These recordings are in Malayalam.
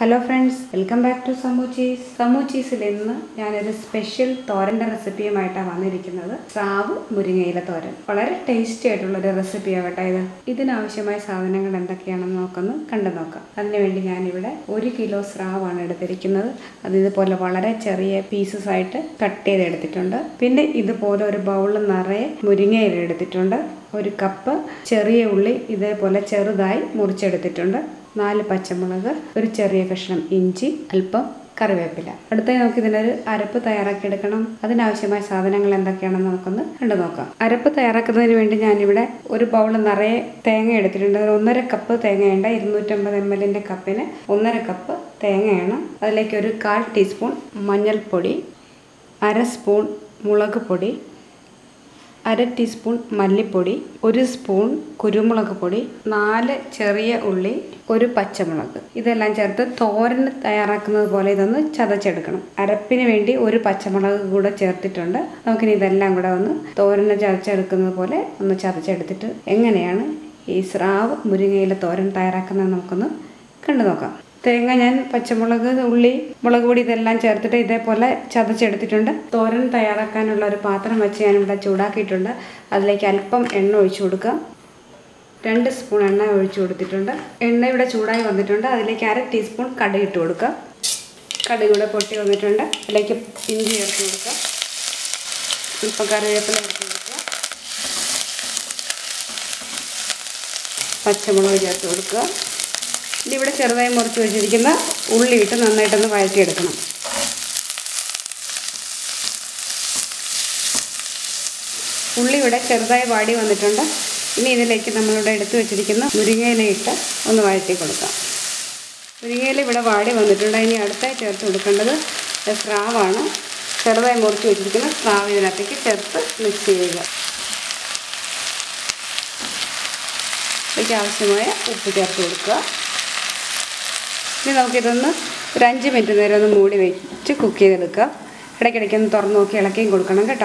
hello friends welcome back to Samu cheese Samu ചീസിൽ ഇന്ന് ഞാനൊരു സ്പെഷ്യൽ തോരൻ്റെ റെസിപ്പിയുമായിട്ടാണ് വന്നിരിക്കുന്നത് സ്രാവ് മുരിങ്ങയില തോരൻ വളരെ ടേസ്റ്റി ആയിട്ടുള്ള ഒരു റെസിപ്പിയാണ് കേട്ടോ ഇത് ഇതിനാവശ്യമായ സാധനങ്ങൾ എന്തൊക്കെയാണെന്ന് നോക്കുന്നു കണ്ടു നോക്കാം അതിനുവേണ്ടി ഞാനിവിടെ ഒരു കിലോ സ്രാവാണ് എടുത്തിരിക്കുന്നത് അത് ഇതുപോലെ വളരെ ചെറിയ പീസസ് ആയിട്ട് കട്ട് ചെയ്ത് എടുത്തിട്ടുണ്ട് പിന്നെ ഇതുപോലെ ഒരു ബൗൾ നിറയെ മുരിങ്ങയില എടുത്തിട്ടുണ്ട് ഒരു കപ്പ് ചെറിയ ഉള്ളി ഇതേപോലെ ചെറുതായി മുറിച്ചെടുത്തിട്ടുണ്ട് നാല് പച്ചമുളക് ഒരു ചെറിയ കഷ്ണം ഇഞ്ചി അല്പം കറിവേപ്പില അടുത്തായി നമുക്ക് ഇതിനൊരു അരപ്പ് തയ്യാറാക്കി എടുക്കണം അതിനാവശ്യമായ സാധനങ്ങൾ എന്തൊക്കെയാണെന്ന് നമുക്കൊന്ന് കണ്ടു നോക്കാം അരപ്പ് തയ്യാറാക്കുന്നതിന് വേണ്ടി ഞാനിവിടെ ഒരു ബൗൾ നിറയെ തേങ്ങ എടുത്തിട്ടുണ്ട് ഒരു ഒന്നര കപ്പ് തേങ്ങയുണ്ട് ഇരുന്നൂറ്റമ്പത് എം എല്ലിൻ്റെ കപ്പിന് ഒന്നര കപ്പ് തേങ്ങയാണ് അതിലേക്ക് ഒരു കാൽ ടീസ്പൂൺ മഞ്ഞൾപ്പൊടി അര സ്പൂൺ മുളക് പൊടി അര ടീസ്പൂൺ മല്ലിപ്പൊടി ഒരു സ്പൂൺ കുരുമുളക് പൊടി നാല് ചെറിയ ഉള്ളി ഒരു പച്ചമുളക് ഇതെല്ലാം ചേർത്ത് തോരൻ തയ്യാറാക്കുന്നത് പോലെ ഇതൊന്ന് ചതച്ചെടുക്കണം അരപ്പിന് വേണ്ടി ഒരു പച്ചമുളക് കൂടെ ചേർത്തിട്ടുണ്ട് നമുക്കിനി ഇതെല്ലാം കൂടെ ഒന്ന് തോരന് ചതച്ചെടുക്കുന്നത് പോലെ ഒന്ന് ചതച്ചെടുത്തിട്ട് എങ്ങനെയാണ് ഈ സ്രാവ് മുരിങ്ങയില തോരൻ തയ്യാറാക്കുന്നത് നമുക്കൊന്ന് കണ്ടു നോക്കാം തേങ്ങ ഞാൻ പച്ചമുളക് ഉള്ളി മുളക് പൊടി ഇതെല്ലാം ചേർത്തിട്ട് ഇതേപോലെ ചതച്ചെടുത്തിട്ടുണ്ട് തോരൻ തയ്യാറാക്കാനുള്ള ഒരു പാത്രം വെച്ച് ഞാനിവിടെ ചൂടാക്കിയിട്ടുണ്ട് അതിലേക്ക് അല്പം എണ്ണ ഒഴിച്ചു കൊടുക്കാം രണ്ട് സ്പൂൺ എണ്ണ ഒഴിച്ചു കൊടുത്തിട്ടുണ്ട് എണ്ണ ഇവിടെ ചൂടായി വന്നിട്ടുണ്ട് അതിലേക്ക് അര ടീസ്പൂൺ കടുക് ഇട്ട് കൊടുക്കാം കടുക് ഇവിടെ പൊട്ടി വന്നിട്ടുണ്ട് അതിലേക്ക് ഇഞ്ചി ചേർത്ത് കൊടുക്കാം ഇപ്പം കറിവേപ്പില ചേർത്ത് കൊടുക്കുക പച്ചമുളക് ചേർത്ത് കൊടുക്കുക ഇനി ഇവിടെ ചെറുതായി മുറിച്ച് വെച്ചിരിക്കുന്ന ഉള്ളി ഇട്ട് നന്നായിട്ടൊന്ന് വഴറ്റിയെടുക്കണം ഉള്ളി ഇവിടെ ചെറുതായി വാടി വന്നിട്ടുണ്ട് ഇനി ഇതിലേക്ക് നമ്മളിവിടെ എടുത്തു വെച്ചിരിക്കുന്ന മുരിങ്ങയില ഇട്ട് ഒന്ന് വഴറ്റി കൊടുക്കാം മുരിങ്ങയില ഇവിടെ വാടി വന്നിട്ടുണ്ട് ഇനി അടുത്തായി ചേർത്ത് കൊടുക്കേണ്ടത് സ്രാവാണ് ചെറുതായി മുറിച്ച് വെച്ചിരിക്കുന്ന സ്രാവ് ഇതിനകത്തേക്ക് ചേർത്ത് മിക്സ് ചെയ്യുക ഇതിലേക്ക് ആവശ്യമായ ഉപ്പ് ചേർത്ത് കൊടുക്കുക ഇനി നമുക്കിതൊന്ന് ഒരു അഞ്ച് മിനിറ്റ് നേരം ഒന്ന് മൂടി വെച്ച് കുക്ക് ചെയ്തെടുക്കാം ഇടയ്ക്കിടയ്ക്ക് ഒന്ന് തുറന്ന് നോക്കി ഇളക്കിയും കൊടുക്കണം കേട്ടോ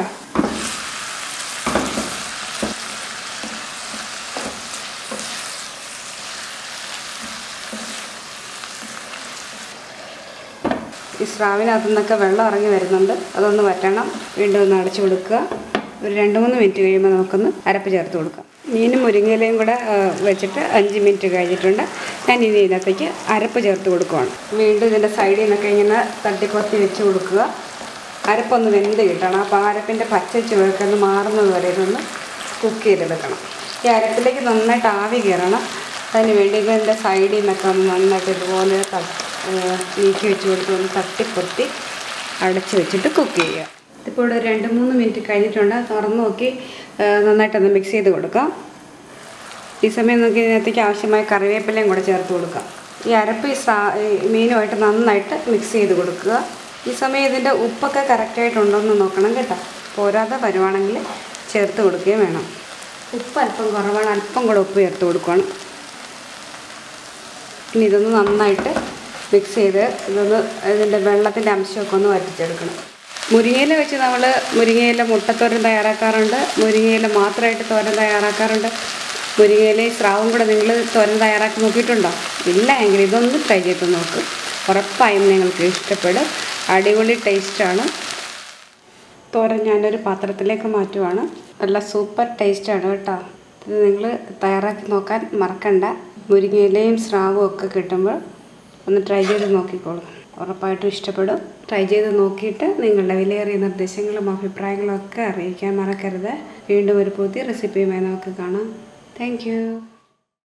ഈ സ്രാവിനകത്തു നിന്നൊക്കെ വെള്ളം ഇറങ്ങി വരുന്നുണ്ട് അതൊന്ന് വറ്റണം വീണ്ടും ഒന്ന് അടച്ചു കൊടുക്കുക ഒരു രണ്ട് മൂന്ന് മിനിറ്റ് കഴിയുമ്പോൾ നമുക്കൊന്ന് അരപ്പ് ചേർത്ത് കൊടുക്കാം മീനും മുരിങ്ങയിലയും കൂടെ വെച്ചിട്ട് അഞ്ച് മിനിറ്റ് കഴിഞ്ഞിട്ടുണ്ട് ഞാൻ ഇനി ഇതിനകത്തേക്ക് അരപ്പ് ചേർത്ത് കൊടുക്കുവാണ് വീണ്ടും ഇതിൻ്റെ സൈഡിൽ നിന്നൊക്കെ ഇങ്ങനെ തട്ടിപ്പൊത്തി വെച്ച് കൊടുക്കുക അരപ്പൊന്ന് വെന്ത് കിട്ടണം അപ്പോൾ ആ അരപ്പിൻ്റെ പച്ച ചുവയൊക്കെ ഒന്ന് മാറുന്നത് വരെ ഇതൊന്ന് കുക്ക് ചെയ്തെടുക്കണം ഈ അരപ്പിലേക്ക് നന്നായിട്ട് ആവി കയറണം അതിന് വേണ്ടി ഇതിൻ്റെ സൈഡിൽ നിന്നൊക്കെ ഒന്ന് നന്നായിട്ട് ഇതുപോലെ നീക്കി വെച്ച് കൊടുത്ത് ഒന്ന് തട്ടിപ്പൊത്തി അടച്ച് വെച്ചിട്ട് കുക്ക് ചെയ്യുക ഇതിപ്പോൾ ഇവിടെ രണ്ട് മൂന്ന് മിനിറ്റ് കഴിഞ്ഞിട്ടുണ്ട് തുറന്ന് നോക്കി നന്നായിട്ടൊന്ന് മിക്സ് ചെയ്ത് കൊടുക്കാം ഈ സമയം നോക്കി ഇതിനകത്തേക്ക് ആവശ്യമായ കറിവേപ്പിലയും കൂടെ ചേർത്ത് കൊടുക്കാം ഈ അരപ്പ് ഈ സാ ഈ മീനുമായിട്ട് നന്നായിട്ട് മിക്സ് ചെയ്ത് കൊടുക്കുക ഈ സമയം ഇതിൻ്റെ ഉപ്പൊക്കെ കറക്റ്റായിട്ടുണ്ടോ എന്ന് നോക്കണം കേട്ടോ പോരാതെ വരുവാണെങ്കിൽ ചേർത്ത് കൊടുക്കുകയും വേണം ഉപ്പ് അല്പം കുറവാണ് അല്പം കൂടെ ഉപ്പ് ചേർത്ത് കൊടുക്കുകയാണ് ഇനി ഇതൊന്ന് നന്നായിട്ട് മിക്സ് ചെയ്ത് ഇതൊന്ന് ഇതിൻ്റെ വെള്ളത്തിൻ്റെ അംശമൊക്കെ ഒന്ന് വറ്റിച്ചെടുക്കണം മുരിങ്ങയില വെച്ച് നമ്മൾ മുരിങ്ങയില മുട്ടത്തോരൻ തയ്യാറാക്കാറുണ്ട് മുരിങ്ങയില മാത്രമായിട്ട് തോരൻ തയ്യാറാക്കാറുണ്ട് മുരിങ്ങയിലയും സ്രാവും കൂടെ നിങ്ങൾ തോരൻ തയ്യാറാക്കി നോക്കിയിട്ടുണ്ടോ ഇല്ല എങ്കിൽ ഇതൊന്ന് ട്രൈ ചെയ്ത് നോക്ക് ഉറപ്പായും നിങ്ങൾക്ക് ഇഷ്ടപ്പെടും അടിപൊളി ടേസ്റ്റാണ് തോരൻ ഞാനൊരു പാത്രത്തിലേക്ക് മാറ്റുവാണ് നല്ല സൂപ്പർ ടേസ്റ്റാണ് കേട്ടോ ഇത് നിങ്ങൾ തയ്യാറാക്കി നോക്കാൻ മറക്കണ്ട മുരിങ്ങയിലയും സ്രാവും ഒക്കെ കിട്ടുമ്പോൾ ഒന്ന് ട്രൈ ചെയ്ത് നോക്കിക്കോളൂ ഉറപ്പായിട്ടും ഇഷ്ടപ്പെടും ട്രൈ ചെയ്ത് നോക്കിയിട്ട് നിങ്ങളുടെ വിലയേറിയ നിർദ്ദേശങ്ങളും അഭിപ്രായങ്ങളും ഒക്കെ അറിയിക്കാൻ മറക്കരുത് വീണ്ടും ഒരു പുതിയ റെസിപ്പിയുമായി നമുക്ക് കാണാം താങ്ക്